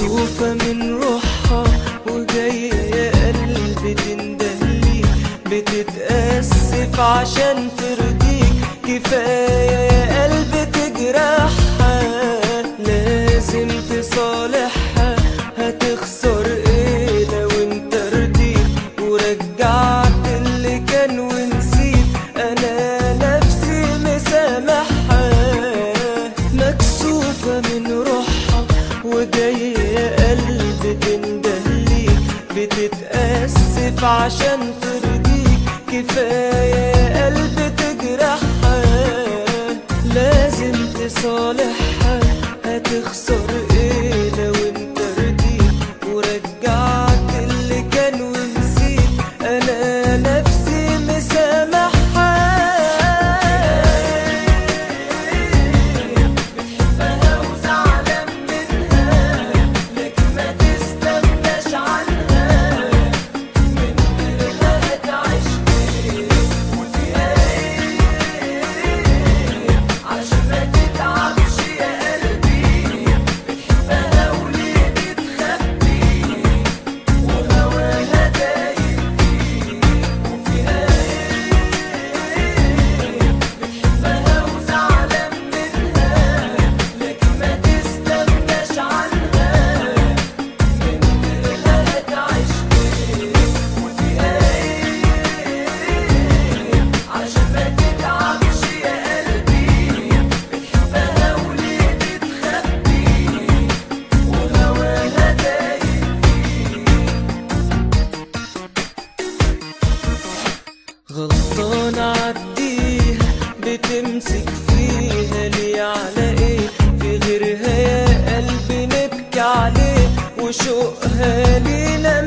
مكسوفة من روحها وجاية يا قلبي تندهلي بتتأسف عشان ترضيك كفاية يا قلبي تجرحها لازم تصالحها هتخسر ايه لو انت رضيت ورجعت اللي كان ونسيت انا نفسي مسامحها مكسوفة من روحها وجاية يا قلبي تندهلي بتتأسف عشان ترضيك كفاية يا قلبي تجرحها لازم تصالحها هتخسر ايه لو انت رضيت ورجعت اللي كان ونسيت انا نفسي مسامحها بتحبها وزعلان منها لكن ما تستغناش عنها من غيرها هتعيش ليه وفيها ايه عشان ما تتعبش يا قلبي بتحبها وليه بتخبي وهواها دايب فيك وفيها ايه بتحبها وزعلان منها لكن ما تستغناش عنها من غيرها هتعيش ليه وفيها ايه عشان ما تتعبش يا قلبي بتحبها وليه بتخبي وهواها دايب غلطان عديها بتمسك فيها ليه على ايه في غيرها يا قلبي نبكي عليه وشوقها لينا